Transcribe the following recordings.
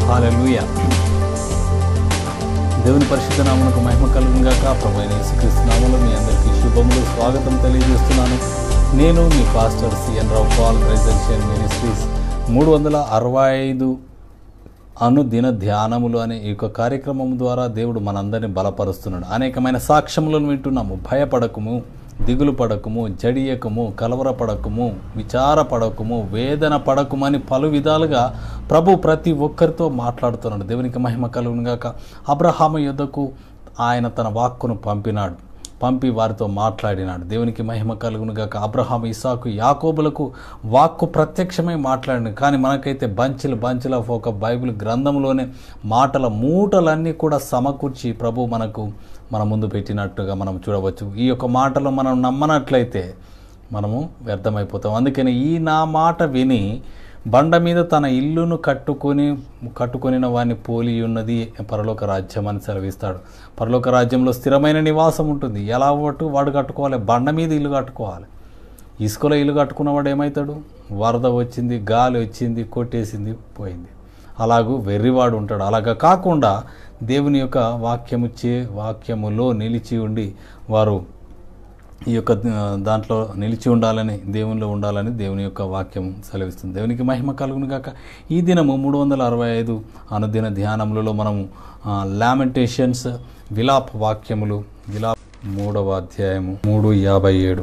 Hallelujah దేవుని పరిశుద్ధ నామమునకు మహిమ కలుగును గాక ప్రభు అయిన యేసుక్రీస్తు నామములో మీ అందరికీ శుభములు స్వాగతం తెలియజేస్తున్నాను నేను మీ pastor CN Rao Paul residential ministries మూడు వందల అరవై ఐదు అనుదిన ధ్యానములు అనే ఈ యొక్క కార్యక్రమం ద్వారా దేవుడు మనందరిని బలపరుస్తున్నాడు అనేకమైన సాక్ష్యములను వింటున్నాము భయపడకము దిగులు పడకము జడియకము కలవరపడకము విచారపడకము వేదన పడకము అని పలు విధాలుగా ప్రభు ప్రతి ఒక్కరితో మాట్లాడుతున్నాడు దేవునికి మహిమ కలుగును గాక అబ్రహాము యుద్ధకు ఆయన తన వాక్కును పంపినాడు పంపి వారితో మాట్లాడినాడు దేవునికి మహిమ కలుగును గాక అబ్రహాం ఇసాకు యాకోబులకు వాక్కు ప్రత్యక్షమై మాట్లాడిన కానీ మనకైతే బంచులు బంచులు ఆఫ్ ఒక బైబిల్ గ్రంథంలోనే మాటల మూటలన్నీ కూడా సమకూర్చి ప్రభు మనకు మన ముందు పెట్టినట్టుగా మనం చూడవచ్చు ఈ యొక్క మాటలు మనం నమ్మనట్లయితే మనము వ్యర్థమైపోతాం అందుకని ఈ నా మాట విని బండ మీద తన ఇల్లును కట్టుకొని కట్టుకొనిన వాడిని పోలి ఉన్నది పరలోక రాజ్యం అని సెలవిస్తాడు పరలోక రాజ్యంలో స్థిరమైన నివాసం ఉంటుంది ఎలా ఒకటి వాడు కట్టుకోవాలి బండ మీద ఇల్లు కట్టుకోవాలి ఇసుకలో ఇల్లు కట్టుకున్నవాడు ఏమవుతాడు వరద వచ్చింది గాలి వచ్చింది కొట్టేసింది పోయింది అలాగూ వెర్రివాడు ఉంటాడు అలాగా కాకుండా దేవుని యొక్క వాక్యము చే వాక్యములో నిలిచి ఉండి వారు ఈ యొక్క ఆ, దాంట్లో నిలిచి ఉండాలని దేవునిలో ఉండాలని దేవుని యొక్క వాక్యం సెలవిస్తుంది దేవునికి మహిమ కలుగును గాక ఈ దినము మూడు వందల అరవై ఐదు అనుదిన ధ్యానములలో మనము లామెంటేషన్స్ విలాప వాక్యములు విలాప మూడవ అధ్యాయము మూడు యాభై ఏడు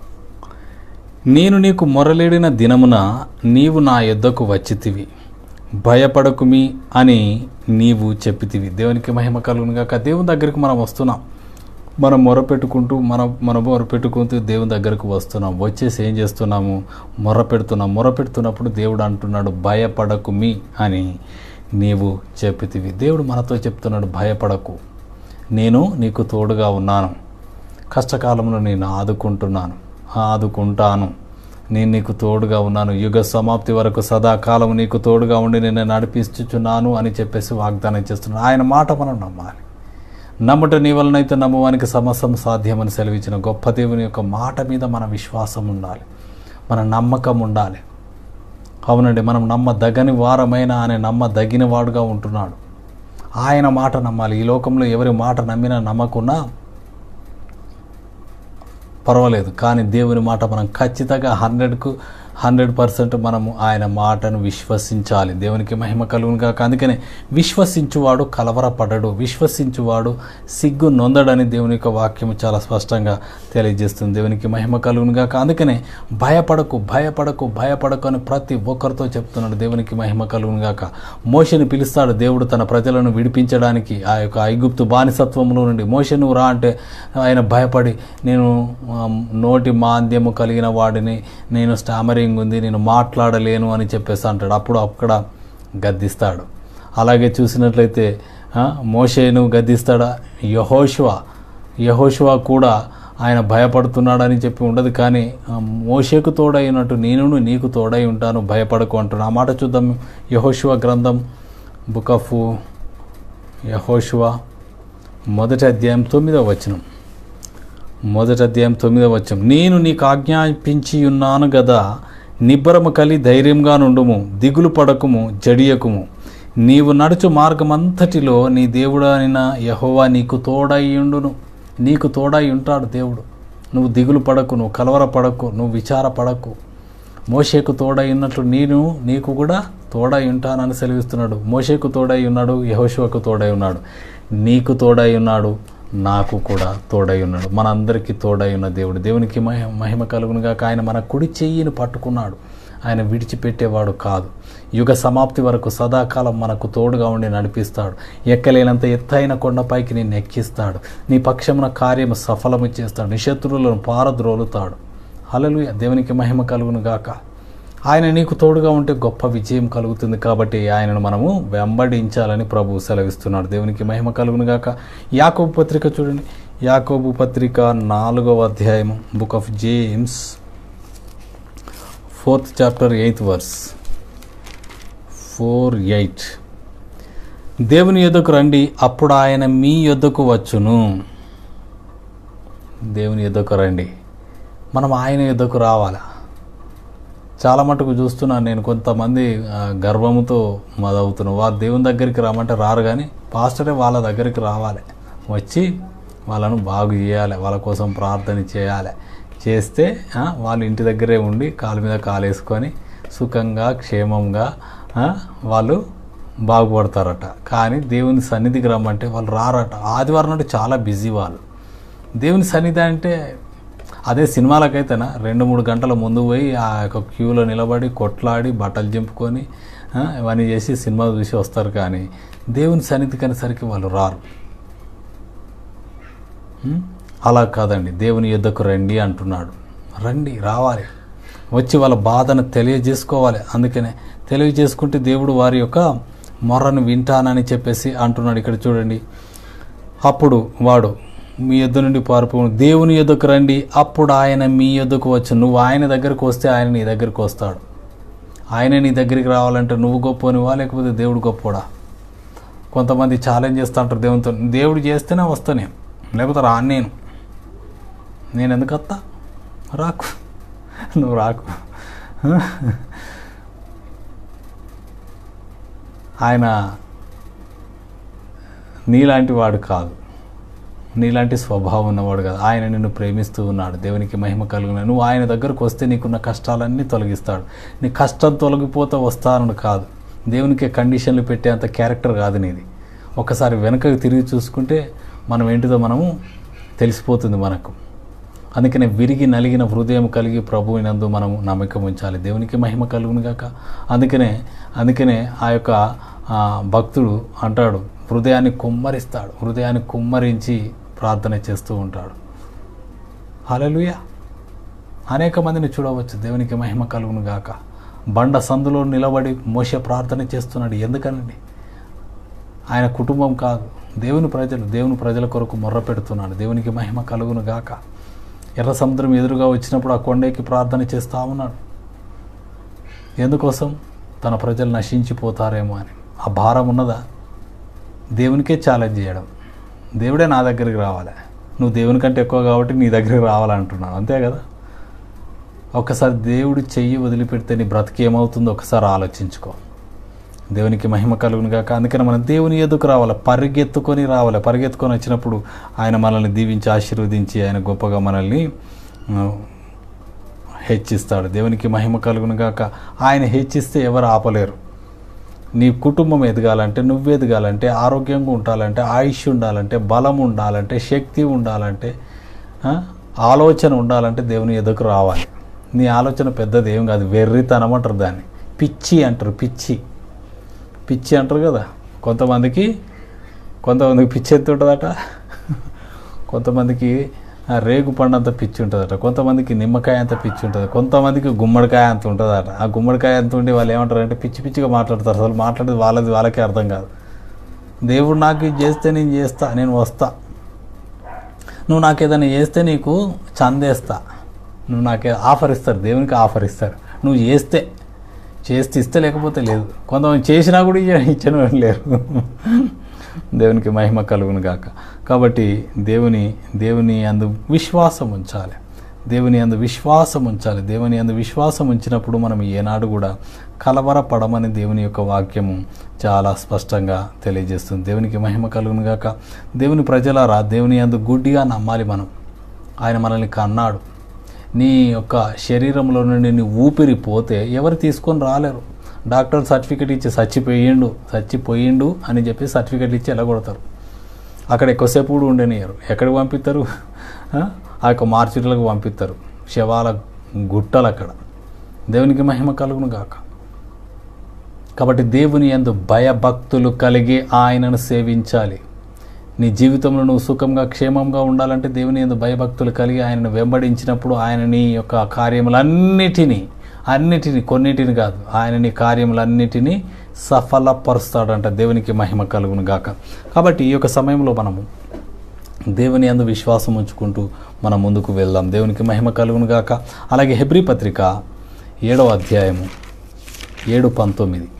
నేను నీకు మొరలేడిన దినమున నీవు నా యొద్దకు వచ్చితివి భయపడకుమి అని నీవు చెప్పితివి దేవునికి మహిమ కలుగును గాక దేవుని దగ్గరికి మనం వస్తున్నాం మనం మొరపెట్టుకుంటూ మన మన మొరపెట్టుకుంటూ దేవుని దగ్గరకు వస్తున్నాం వచ్చేసి ఏం చేస్తున్నాము మొరపెడుతున్నాం మొరపెడుతున్నప్పుడు దేవుడు అంటున్నాడు భయపడకుమి అని నీవు చెప్పితివి దేవుడు మనతో చెప్తున్నాడు భయపడకు నేను నీకు తోడుగా ఉన్నాను కష్టకాలంలో నేను ఆదుకుంటున్నాను ఆదుకుంటాను నేను నీకు తోడుగా ఉన్నాను యుగ సమాప్తి వరకు సదాకాలం నీకు తోడుగా ఉండి నేను నడిపిస్తున్నాను అని చెప్పేసి వాగ్దానం చేస్తున్నాను ఆయన మాట మనం నమ్మాలి నమ్ముట నీ వలనైతే నమ్మవానికి సమస్తం సాధ్యమని సెలవిచ్చిన గొప్ప దేవుని యొక్క మాట మీద మన విశ్వాసం ఉండాలి మన నమ్మకం ఉండాలి అవునండి మనం నమ్మదగని వారమైన ఆయన నమ్మదగిన వాడుగా ఉంటున్నాడు ఆయన మాట నమ్మాలి ఈ లోకంలో ఎవరి మాట నమ్మినా నమ్మకున్నా పర్వాలేదు కానీ దేవుని మాట మనం ఖచ్చితంగా హండ్రెడ్కు హండ్రెడ్ పర్సెంట్ మనము ఆయన మాటను విశ్వసించాలి దేవునికి మహిమ కలుగును కాక అందుకనే విశ్వసించువాడు కలవరపడడు విశ్వసించువాడు సిగ్గు నొందడని దేవుని యొక్క వాక్యం చాలా స్పష్టంగా తెలియజేస్తుంది దేవునికి మహిమ కలుగును కాక అందుకనే భయపడకు భయపడకు భయపడకు అని ప్రతి ఒక్కరితో చెప్తున్నాడు దేవునికి మహిమ కలుగును గాక మోషని పిలుస్తాడు దేవుడు తన ప్రజలను విడిపించడానికి ఆ యొక్క ఐగుప్తు బానిసత్వంలో నుండి మోష నువ్వు రా అంటే ఆయన భయపడి నేను ఆ, నోటి మాంద్యము కలిగిన వాడిని నేను స్టామరింగ్ ఉంది నేను మాట్లాడలేను అని చెప్పేసి అంటాడు అప్పుడు అక్కడ గద్దిస్తాడు అలాగే చూసినట్లయితే ఆ, మోషేను గద్దిస్తాడా యహోషువ యహోషువ కూడా ఆయన భయపడుతున్నాడని చెప్పి ఉండదు కానీ ఆ, మోషేకు తోడైనట్టు నేను నీకు తోడై ఉంటాను భయపడకు అంటున్నాను ఆ మాట చూద్దాం యహోషువ గ్రంథం బుక్ ఆఫ్ యహోషువ మొదటి అధ్యాయం తొమ్మిదవ వచనం మొదటి అధ్యాయం తొమ్మిదవ వచనం నేను నీకు ఆజ్ఞాపించి ఉన్నాను గదా నిబ్బరము కలి ధైర్యంగా నుండుము దిగులు పడకుము జడియకుము నీవు నడుచు మార్గమంతటిలో నీ దేవుడైన యహోవా నీకు తోడయ్యుండును నీకు తోడై ఉంటాడు దేవుడు నువ్వు దిగులు పడకు నువ్వు కలవర పడకు నువ్వు విచార పడకు మోషేకు తోడై ఉన్నట్లు నేను నీకు కూడా తోడై ఉంటానని సెలవిస్తున్నాడు మోషేకు తోడై ఉన్నాడు యహోశివకు తోడై ఉన్నాడు నీకు తోడై ఉన్నాడు నాకు కూడా తోడై ఉన్నాడు మనందరికీ తోడై ఉన్న దేవుడు దేవునికి మహి మహిమ కలుగునుగా ఆయన మన కుడి చెయ్యిని పట్టుకున్నాడు ఆయన విడిచిపెట్టేవాడు కాదు యుగ సమాప్తి వరకు సదాకాలం మనకు తోడుగా ఉండి నడిపిస్తాడు ఎక్కలేనంత ఎత్తైన కొండపైకి నిన్ను ఎక్కిస్తాడు నీ పక్షమున కార్యము సఫలము చేస్తాడు నీ శత్రువులను పారద్రోలుతాడు హల్లెలూయా దేవునికి మహిమ కలుగును గాక ఆయన నీకు తోడుగా ఉంటే గొప్ప విజయం కలుగుతుంది కాబట్టి ఆయనను మనము వెంబడించాలని ప్రభు సెలవిస్తున్నాడు దేవునికి మహిమ కలుగును గాక యాకోబు పత్రిక చూడండి యాకోబు పత్రిక నాలుగవ అధ్యాయం book of James fourth chapter eighth verse four eight దేవుని యొద్దకు రండి అప్పుడు ఆయన మీ యొద్దకు వచ్చును దేవుని యొద్దకు రండి మనం ఆయన యుద్ధకు రావాలా చాలా మటుకు చూస్తున్నాను నేను కొంతమంది ఆ, గర్వముతో మదవుతున్నారు వారు దేవుని దగ్గరికి రమ్మంటే రారు కానీ పాస్టరే వాళ్ళ దగ్గరికి రావాలి వచ్చి వాళ్ళను బాగు చేయాలి వాళ్ళ కోసం ప్రార్థన చేయాలి చేస్తే ఆ, వాళ్ళు ఇంటి దగ్గరే ఉండి కాలు మీద కాలు వేసుకొని సుఖంగా క్షేమంగా ఆ, వాళ్ళు బాగుపడతారట కానీ దేవుని సన్నిధికి రమ్మంటే వాళ్ళు రారట ఆదివారం నాడు చాలా బిజీ వాళ్ళు దేవుని సన్నిధి అంటే అదే సినిమాలకైతేనా రెండు మూడు గంటల ముందు పోయి ఆ యొక్క క్యూలో నిలబడి కొట్లాడి బట్టలు చింపుకొని ఆ, ఇవన్నీ చేసి సినిమా చూసి వస్తారు కానీ దేవుని సన్నిధికి అనేసరికి వాళ్ళు రారు ఉం? అలా కాదండి దేవుని యుద్ధకు రండి అంటున్నాడు రండి రావాలి వచ్చి వాళ్ళ బాధను తెలియజేసుకోవాలి అందుకనే తెలియజేసుకుంటే దేవుడు వారి యొక్క మొర్రను వింటానని చెప్పేసి అంటున్నాడు ఇక్కడ చూడండి అప్పుడు వాడు మీ యొద్ద నుండి పారిపో దేవుని యొద్దకు రండి అప్పుడు ఆయన మీ యొద్దకు వచ్చు నువ్వు ఆయన దగ్గరకు వస్తే ఆయన నీ దగ్గరికి వస్తాడు ఆయన నీ దగ్గరికి రావాలంటే నువ్వు గొప్పనివా లేకపోతే దేవుడు గొప్పోడా కొంతమంది ఛాలెంజ్ చేస్తూ ఉంటారు దేవునితో దేవుడు చేస్తేనే వస్తా నేను లేకపోతే రా నేను నేను ఎందుకు వస్తా రాకు నువ్వు రాకు ఆయన నీలాంటి వాడు కాదు నీలాంటి స్వభావం ఉన్నవాడు కాదు ఆయన నిన్ను ప్రేమిస్తూ ఉన్నాడు దేవునికి మహిమ కలుగున నువ్వు ఆయన దగ్గరకు వస్తే నీకున్న కష్టాలన్నీ తొలగిస్తాడు నీ కష్టం తొలగిపోతే వస్తానని కాదు దేవునికి కండిషన్లు పెట్టేంత క్యారెక్టర్ కాదు నీది ఒకసారి వెనకకి తిరిగి చూసుకుంటే మనం ఏంటిదో మనము తెలిసిపోతుంది మనకు అందుకనే విరిగి నలిగిన హృదయం కలిగి ప్రభువినందు మనము నమ్మకం ఉంచాలి దేవునికి మహిమ కలుగును గాక అందుకనే అందుకనే ఆ యొక్క ఆ, భక్తుడు అంటాడు హృదయాన్ని కుమ్మరిస్తాడు హృదయాన్ని కుమ్మరించి ప్రార్థన చేస్తూ ఉంటాడు హల్లెలూయా అనేక మందిని చూడవచ్చు దేవునికి మహిమ కలుగును గాక బండ సందులో నిలబడి మోస ప్రార్థన చేస్తున్నాడు ఎందుకనండి ఆయన కుటుంబం కాదు దేవుని ప్రజలు దేవుని ప్రజల కొరకు మొర్ర పెడుతున్నాడు దేవునికి మహిమ కలుగును గాక ఎర్ర సముద్రం ఎదురుగా వచ్చినప్పుడు ఆ కొండకి ప్రార్థన చేస్తూ ఉన్నాడు ఎందుకోసం తన ప్రజలు నశించిపోతారేమో అని ఆ భారం ఉన్నదా దేవునికే ఛాలెంజ్ చేయడం దేవుడే నా దగ్గరికి రావాలి నువ్వు దేవుని కంటే ఎక్కువ కాబట్టి నీ దగ్గరికి రావాలంటున్నావు అంతే కదా ఒక్కసారి దేవుడు చెయ్యి వదిలిపెడితే నీ బ్రతికి ఏమవుతుందో ఒకసారి ఆలోచించుకో దేవునికి మహిమ కలుగును కాక అందుకని మనం దేవుని ఎదుకు రావాలి పరిగెత్తుకొని రావాలి పరిగెత్తుకొని వచ్చినప్పుడు ఆయన మనల్ని దీవించి ఆశీర్వదించి ఆయన గొప్పగా మనల్ని ఆ, హెచ్చిస్తాడు దేవునికి మహిమ కలుగును గాక ఆయన హెచ్చిస్తే ఎవరు ఆపలేరు నీ కుటుంబం ఎదగాలంటే నువ్వు ఎదగాలంటే ఆరోగ్యంగా ఉండాలంటే ఆయుష్ ఉండాలంటే బలం ఉండాలంటే శక్తి ఉండాలంటే ఆ, ఆలోచన ఉండాలంటే దేవుని ఎదుకు రావాలి నీ ఆలోచన పెద్దది ఏం కాదు వెర్రితనం అంటారు దాన్ని పిచ్చి అంటారు పిచ్చి పిచ్చి అంటారు కదా కొంతమందికి కొంతమందికి పిచ్చి ఎంత ఉంటుందట కొంతమందికి ఆ రేగు పండు అంత పిచ్చి ఉంటుందట కొంతమందికి నిమ్మకాయ అంత పిచ్చి ఉంటుంది కొంతమందికి గుమ్మడికాయ అంత ఉంటుందట ఆ గుమ్మడికాయ అంత ఉండి వాళ్ళు ఏమంటారు అంటే పిచ్చి పిచ్చిగా మాట్లాడతారు అసలు మాట్లాడేది వాళ్ళది వాళ్ళకే అర్థం కాదు దేవుడు నాకు ఇది చేస్తే నేను చేస్తా నేను వస్తా నువ్వు నాకు ఏదైనా చేస్తే నీకు చందేస్తా నువ్వు నాకు ఆఫర్ ఇస్తారు దేవునికి ఆఫర్ ఇస్తారు నువ్వు చేస్తే చేస్తే ఇస్తే లేకపోతే లేదు కొంతమంది చేసినా కూడా ఇచ్చ- ఇచ్చిన వాళ్ళు లేరు దేవునికి మహిమ కలుగును గాక కాబట్టి దేవుని దేవుని అందు విశ్వాసం ఉంచాలి దేవుని అందు విశ్వాసం ఉంచాలి దేవుని అందు విశ్వాసం ఉంచినప్పుడు మనం ఏనాడు కూడా కలవరపడమని దేవుని యొక్క వాక్యము చాలా స్పష్టంగా తెలియజేస్తుంది దేవునికి మహిమ కలుగును గాక దేవుని ప్రజలారా దేవుని అందు గుడ్డిగా నమ్మాలి మనం ఆయన మనల్ని కన్నాడు నీ యొక్క శరీరంలో నుండి నీ ఊపిరి పోతే ఎవరు తీసుకొని రాలేరు డాక్టర్ సర్టిఫికెట్ ఇచ్చి చచ్చిపోయిండు చచ్చిపోయిండు అని చెప్పి సర్టిఫికెట్ ఇచ్చి ఎలాగొడతారు అక్కడ ఎక్కువసేపు కూడా ఉండనియరు ఎక్కడికి పంపిస్తారు ఆ? ఆ యొక్క మార్చిట్లకు పంపిస్తారు శవాల గుట్టలు అక్కడ దేవునికి మహిమ కలుగును గాక కాబట్టి దేవుని యందు భయభక్తులు కలిగి ఆయనను సేవించాలి నీ జీవితంలో నువ్వు సుఖంగా క్షేమంగా ఉండాలంటే దేవుని యందు భయభక్తులు కలిగి ఆయనను వెంబడించినప్పుడు ఆయన నీ యొక్క కార్యములన్నిటినీ అన్నిటిని కొన్నిటిని కాదు ఆయన నీ కార్యములన్నిటినీ సఫలపరుస్తాడంట దేవునికి మహిమ కలుగును గాక కాబట్టి ఈ యొక్క సమయంలో మనము దేవుని అందు విశ్వాసం ఉంచుకుంటూ మనం ముందుకు వెళ్దాం దేవునికి మహిమ కలుగును గాక అలాగే హెబ్రి పత్రిక ఏడవ అధ్యాయము ఏడు పంతొమ్మిది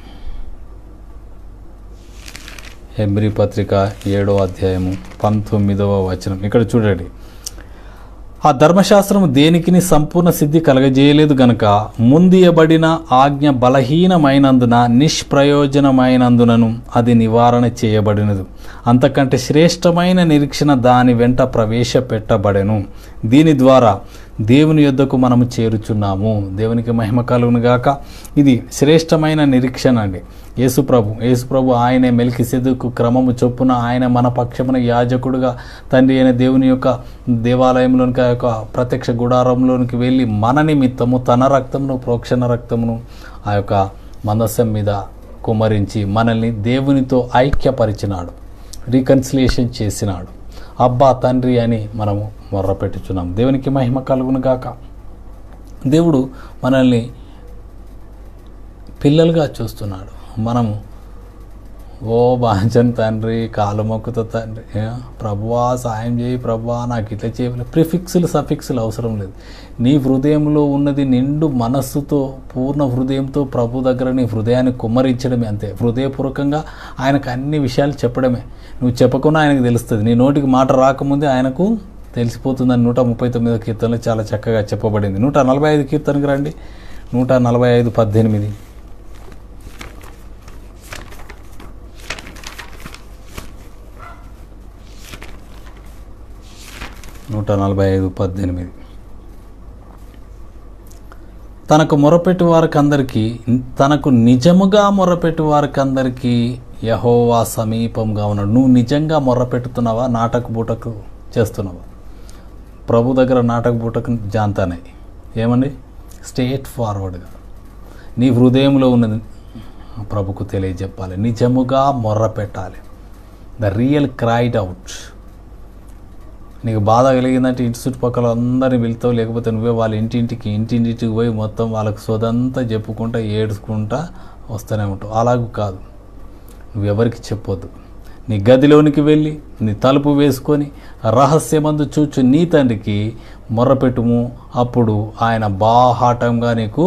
హెబ్రి పత్రిక ఏడవ అధ్యాయము పంతొమ్మిదవ వచనం ఇక్కడ చూడండి ఆ ధర్మశాస్త్రం దేనికిని సంపూర్ణ సిద్ధి కలగజేయలేదు గనుక ముందియబడిన ఆజ్ఞ బలహీనమైనందున నిష్ప్రయోజనమైనందునను అది నివారణ చేయబడినది అంతకంటే శ్రేష్టమైన నిరీక్షణ దాని వెంట ప్రవేశపెట్టబడెను దీని ద్వారా దేవుని యొద్దకు మనము చేరుచున్నాము దేవునికి మహిమ కలుగును గాక ఇది శ్రేష్టమైన నిరీక్షణ అండి యేసుప్రభు యేసుప్రభు ఆయనే మెలికి సెదుకు క్రమము చొప్పున ఆయన మన పక్షమున యాజకుడుగా తండ్రి అయిన దేవుని యొక్క దేవాలయంలోనికి ఆ యొక్క ప్రత్యక్ష గుడారంలోనికి వెళ్ళి మన నిమిత్తము తన రక్తమును ప్రోక్షణ రక్తమును ఆ యొక్క మనస్సం మీద కుమరించి మనల్ని దేవునితో ఐక్యపరిచినాడు రీకన్సిలియేషన్ చేసినాడు అబ్బా తండ్రి అని మనము మొర్రపెట్టుచున్నాం దేవునికి మహిమ కలుగును గాక దేవుడు మనల్ని పిల్లలుగా చూస్తున్నాడు మనము ఓ బాంచన్ తండ్రి కాలు మొక్కుతో తండ్రి ఏ, ప్రభువా సాయం చేయి ప్రభువా నాకు ఇట్లా చేయలేదు ప్రిఫిక్స్లు సఫిక్స్లు అవసరం లేదు నీ హృదయంలో ఉన్నది నిండు మనస్సుతో పూర్ణ హృదయంతో ప్రభు దగ్గర నీ హృదయాన్ని కుమ్మరించడమే అంతే హృదయపూర్వకంగా ఆయనకు అన్ని విషయాలు చెప్పడమే నువ్వు చెప్పకుండా ఆయనకు తెలుస్తుంది నీ నోటికి మాట రాకముందే ఆయనకు తెలిసిపోతుందని నూట ముప్పై తొమ్మిదో కీర్తనలో చాలా చక్కగా చెప్పబడింది నూట నలభై ఐదు కీర్తనకి రండి నూట నలభై ఐదు పద్దెనిమిది నూట నలభై ఐదు పద్దెనిమిది తనకు మొరపెట్టి వారికి అందరికీ తనకు నిజముగా మొరపెట్టి వారికి అందరికీ యహోవా సమీపంగా ఉన్నాడు నువ్వు నిజంగా మొర్రపెట్టుతున్నావా నాటక బూటకు చేస్తున్నావా ప్రభు దగ్గర నాటక బూటకు జాంతానే ఏమండి స్టేట్ ఫార్వర్డ్గా నీ హృదయంలో ఉన్నది ప్రభుకు తెలియజెప్పాలి నిజముగా మొర్ర పెట్టాలి ద రియల్ క్రైడ్ అవుట్ నీకు బాధ కలిగిందంటే ఇంటి చుట్టుపక్కల అందరిని వెళ్తావు లేకపోతే నువ్వే వాళ్ళ ఇంటింటికి ఇంటింటికి పోయి మొత్తం వాళ్ళకి సోదంతా చెప్పుకుంటా ఏడుచుకుంటా వస్తూనే ఉంటావు అలాగూ కాదు నువ్వెవరికి చెప్పొద్దు నీ గదిలోనికి వెళ్ళి నీ తలుపు వేసుకొని రహస్యమందు చూచు నీ తండ్రికి మొర్రపెట్టుము అప్పుడు ఆయన బాహాటంగా నీకు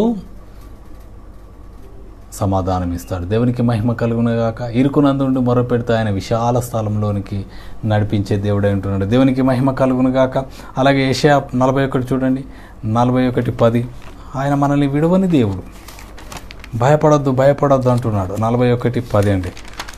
సమాధానం ఇస్తాడు దేవునికి మహిమ కలుగునగాక ఇరుకునందుండి మొరపెడితే ఆయన విశాల స్థలంలోనికి నడిపించే దేవుడే ఉంటున్నాడు దేవునికి మహిమ కలుగునగాక అలాగే ఏషియా నలభై ఒకటి చూడండి నలభై ఒకటి పది ఆయన మనల్ని విడవని దేవుడు భయపడొద్దు భయపడొద్దు అంటున్నాడు నలభై ఒకటి పది అండి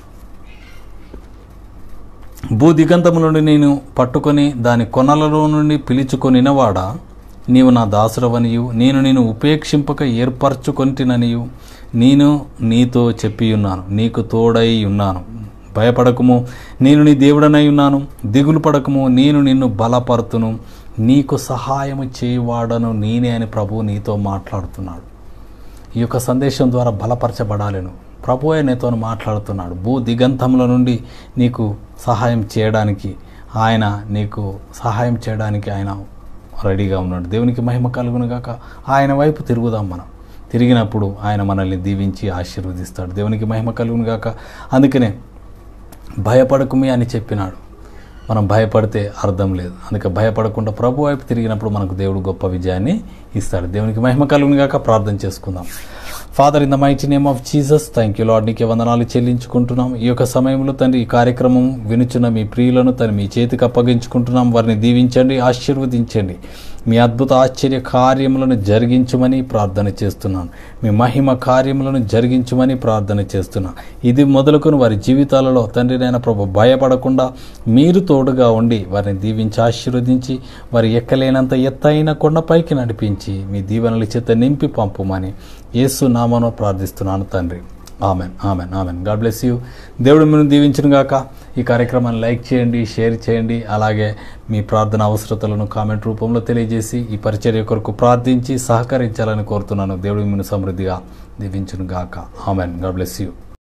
భూ దిగంతము నుండి నేను పట్టుకొని దాని కొనలలో నుండి పిలుచుకొనినవాడా నీవు నా దాసుడవనియు నేను నేను ఉపేక్షింపక ఏర్పరచుకొంటిననియు నేను నీతో చెప్పి ఉన్నాను నీకు తోడై ఉన్నాను భయపడకము నేను నీ దేవుడనై ఉన్నాను దిగులు పడకము నేను నిన్ను బలపరుతును నీకు సహాయము చేయువాడను నేనే అని ప్రభువు నీతో మాట్లాడుతున్నాడు ఈ యొక్క సందేశం ద్వారా బలపరచబడాలను ప్రభువే నీతో మాట్లాడుతున్నాడు భూ దిగంతముల నుండి నీకు సహాయం చేయడానికి ఆయన నీకు సహాయం చేయడానికి ఆయన రెడీగా ఉన్నాడు దేవునికి మహిమ కలుగును గాక ఆయన వైపు తిరుగుదాం మనం తిరిగినప్పుడు ఆయన మనల్ని దీవించి ఆశీర్వదిస్తాడు దేవునికి మహిమ కలుగును గాక అందుకనే భయపడకుమి అని చెప్పినాడు మనం భయపడితే అర్థం లేదు అందుకే భయపడకుండా ప్రభు వైపు తిరిగినప్పుడు మనకు దేవుడు గొప్ప విజయాన్ని ఇస్తాడు దేవునికి మహిమ కలుగును గాక ప్రార్థన చేసుకుందాం father in the mighty name of Jesus thank you Lord నీకే వందనాలు చెల్లించుకుంటున్నాం ఈ యొక్క సమయంలో తండ్రి ఈ కార్యక్రమం వినుచున్న మీ ప్రియులను తను మీ చేతికి అప్పగించుకుంటున్నాం వారిని దీవించండి ఆశీర్వదించండి మీ అద్భుత ఆశ్చర్య కార్యములను జరిగించమని ప్రార్థన చేస్తున్నాను మీ మహిమ కార్యములను జరిగించమని ప్రార్థన చేస్తున్నాను ఇది మొదలుకొని వారి జీవితాలలో తండ్రి నైనా ప్రభు భయపడకుండా మీరు తోడుగా ఉండి వారిని దీవించి ఆశీర్వదించి వారి ఎక్కలేనంత ఎత్తైన కొండపైకి నడిపించి మీ దీవెనల చేత నింపి పంపుమని యేసు నామను ప్రార్థిస్తున్నాను తండ్రి amen amen amen God bless you దేవుడు మీరు దీవించును గాక ఈ కార్యక్రమాన్ని లైక్ చేయండి షేర్ చేయండి అలాగే మీ ప్రార్థన అవసరతలను కామెంట్ రూపంలో తెలియజేసి ఈ పరిచర్య కొరకు ప్రార్థించి సహకరించాలని కోరుతున్నాను దేవుడు మిమ్మల్ని సమృద్ధిగా దీవించును గాక ఆమెన్ గాడ్ బ్లెస్ యూ